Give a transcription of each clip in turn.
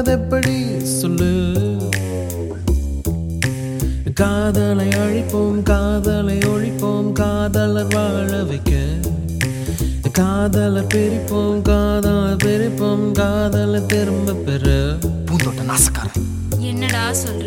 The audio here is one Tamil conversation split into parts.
எப்படி சொல்லு காதலை அழிப்போம் காதலை ஒழிப்போம் காதலர் வாழ வைக்க காதலை பிரிப்போம் காதலை பிரிப்போம் காதலை திரும்ப பெற பூந்தோட்ட நாசக்காரன் என்னடா சொல்ற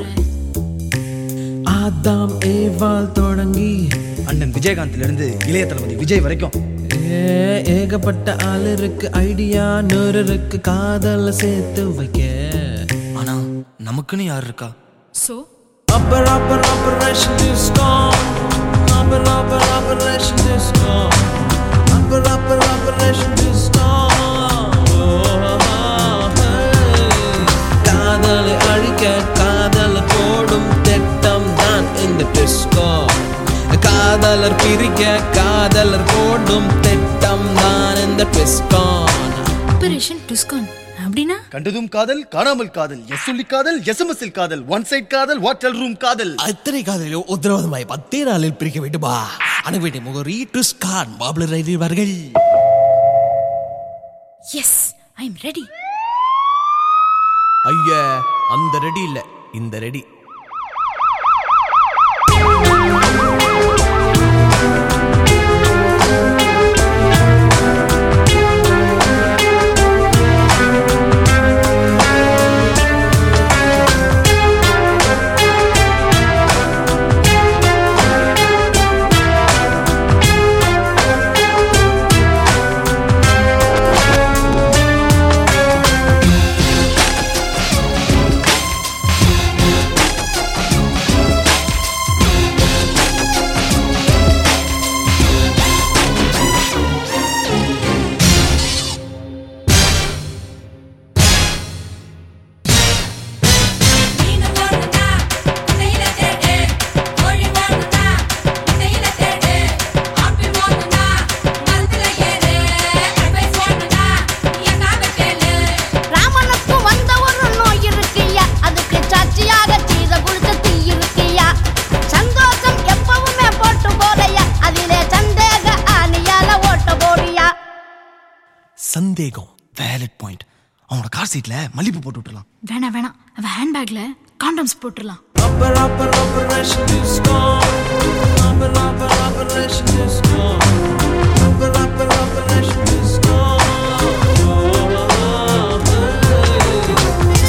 ஆதாம் ஏவாள் தொடங்கி அண்ணன் விஜயகாந்த்ல இருந்து இளைய தளபதி விஜய் வரைக்கும் ஏ, ஏகப்பட்ட ஆள் இருக்கு ஐடியா நூறு இருக்கு காதலை சேர்த்து வைக்க ஆனா நமக்குன்னு யார் இருக்கா so Upper, upper, operation discount. Upper, upper, operation discount. Upper, upper, operation discount. Oh, hey. காதலை அழிக்க காதலை போடும் திட்டம் தான் இந்த டிஸ்கோ காதலர் பிரிக்க காதலர் போடும் திட்டம் தான் இந்த டிஸ்கான் ஆபரேஷன் டுஸ்கான் அப்படின்னா கண்டதும் காதல் காணாமல் காதல் எஸ் சொல்லி காதல் எஸ்எம்எஸ் காதல் ஒன் சைட் காதல் வாட்டல் ரூம் காதல் அத்தனை காதலில் உத்தரவாதமாய் பத்தே நாளில் பிரிக்க வேண்டுமா அணுக வேண்டிய முகரி டுஸ்கான் பாபுலர் ரயில்வார்கள் எஸ் ஐ எம் ரெடி ஐயா அந்த ரெடி இல்ல இந்த ரெடி மீனு போடுனா கையில தேடு கோழி போடுனா கையில தேடு ஆப்பிள் போடுனா மரத்துல ஏறு அட்வைஸ் போடுனா எங்காக கேளு ராமனுக்கு வந்த ஒரு நோய் இருக்கியா அதுக்கு சாட்சியாக சீத குளிச்ச தீ இருக்கியா சந்தோஷம் எப்பவுமே போட்டு போதையா அதிலே சந்தேக ஆணியால ஓட்ட போடியா சந்தேகம் வேலட் பாயிண்ட் அவனோட கார் சீட்ல மல்லிப்பூ போட்டு விட்டுலாம் வேணாம் வேணாம் அவ ஹேண்ட்பேக்ல காண்டம்ஸ் போட்டுடலாம் Upper, upper, operation discount. Upper, upper, operation discount. Upper, upper, operation discount. Oh, hey.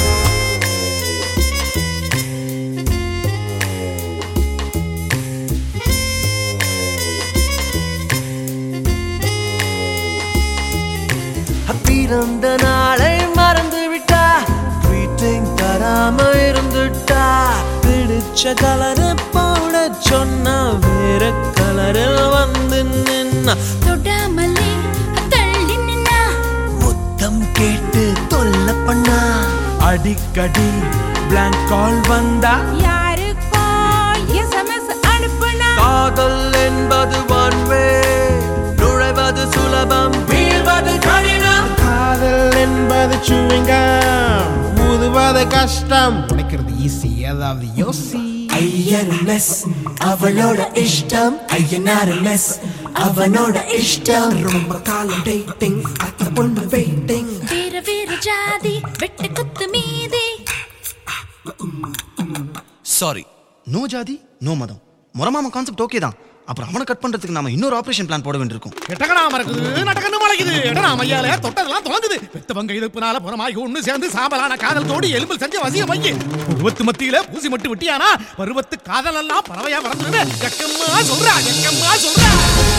பிறந்த நாளை மறந்து விட்டா ட்வீட்டிங் தராம இருந்துட்டா பிடிச்ச கலரு போட சொன்னா வேற கலரில் வந்து நின்னா தொடாமலே தள்ளி நின்னா முத்தம் கேட்டு தொல்ல பண்ணா அடிக்கடி blank கால் வந்தா யாருக்கோ எஸ்எம்எஸ் அனுப்புனா காதல் என்பது one way நுழைவது சுலபம் வீழ்வது கடினம் காதல் என்பது சுவிங்கம் ஊதுவது கஷ்டம் உடைக்கிறது ஈஸி ஏதாவது யோசி ஐயர் மெஸ் அவளோட இஷ்டம் ஐயனார் மெஸ் அவனோட இஷ்டம் ரொம்ப காலம் டேட்டிங் அத்த பொண்ணு வெயிட்டிங் வேற வேற ஜாதி வெட்டு குத்து மீதி சாரி நோ ஜாதி நோ மதம் முறமாம கான்செப்ட் ஓகே தான் அப்புறம் அவனை கட் பண்றதுக்கு நாம இன்னொரு ஆபரேஷன் பிளான் போட வேண்டியிருக்கும் எட்டகனாம இருக்குது நடக்கன்னு மலைக்குது எட்டனா மையால தொட்டதெல்லாம் தொலைஞ்சுது பெத்தவங்க இழுப்புனால புறமாகி ஒண்ணு சேர்ந்து சாம்பலான காதல் தோடி எலும்பில் செஞ்சு வசிய மைய பருவத்து மத்தியில பூசி மட்டு விட்டியானா பருவத்து காதல் எல்லாம் பறவையா வளர்ந்துருன்னு எக்கம்மா சொல்றா எக்கம்மா சொல்றா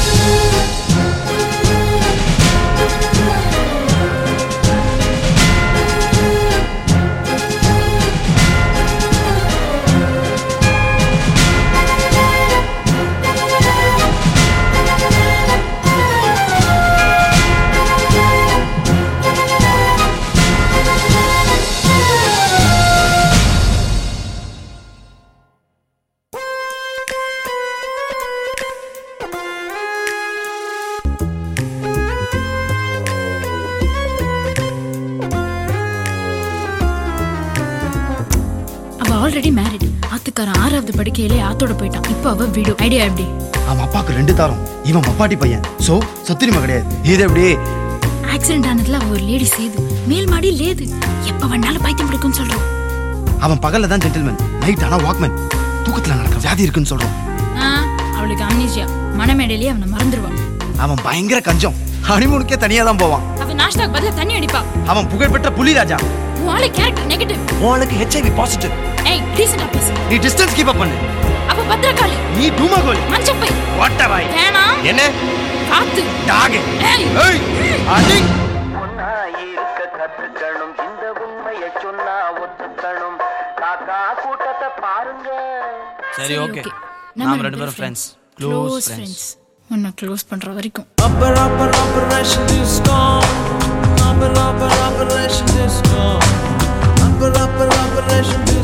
அவ ஆல்ரெடி மேரிட் ஆத்துக்காரன் ஆறாவது படிக்கையிலே ஆத்தோட போயிட்டான் இப்போ அவ வீடு ஐடியா எப்படி அவன் அப்பாக்கு ரெண்டு தாரம் இவன் பப்பாட்டி பையன் சோ சொத்துரிமை கிடையாது இது எப்படி ஆக்சிடென்ட் ஆனதுல அவ ஒரு லேடி சேது மேல் மாடி லேது எப்ப வேணாலும் பைத்தியம் பிடிக்கும்னு சொல்றோம் அவன் பகல்ல தான் ஜென்டில்மேன் நைட் ஆனா வாக்மேன் தூக்கத்துல நடக்க வியாதி இருக்குன்னு சொல்றோம் ஆ, அவளுக்கு அம்னீசியா மனமேடையிலேயே அவனை மறந்துடுவான் அவன் பயங்கர கஞ்சம் ஹனிமூனுக்கே தனியா தான் போவான் அவ நாஷ்டாக்கு பதிலா தண்ணி அடிப்பா அவன் புகழ்பெற்ற புலி ராஜா உன் ஆளு கேரக்டர் நெகட்டிவ் உனக்கு ஹெச்ஐவி பாசிட்டிவ் ஏய் டீசெண்டா பேசு நீ டிஸ்டன்ஸ் கீப் அப் பண்ணு அவ பத்திரகாளி நீ டூமகோல் மஞ்சப்பை வாட்டவாய் வேணாம் என்ன காத்து டாக் ஏய் ஏய் அடிங் பொண்ணா இருக்க கத்துக்கணும் இந்த உண்மையை சொன்னா ஒத்துக்கணும் காக்கா கூட்டத்தை பாருங்க சரி ஓகே நம்ம நாம ரெண்டு பேரும் friends close close friends friends உன்னை க்ளோஸ் பண்ற வரைக்கும் Upper, upper, operation disco. Upper, upper, operation disco. Upper, upper, operation disco.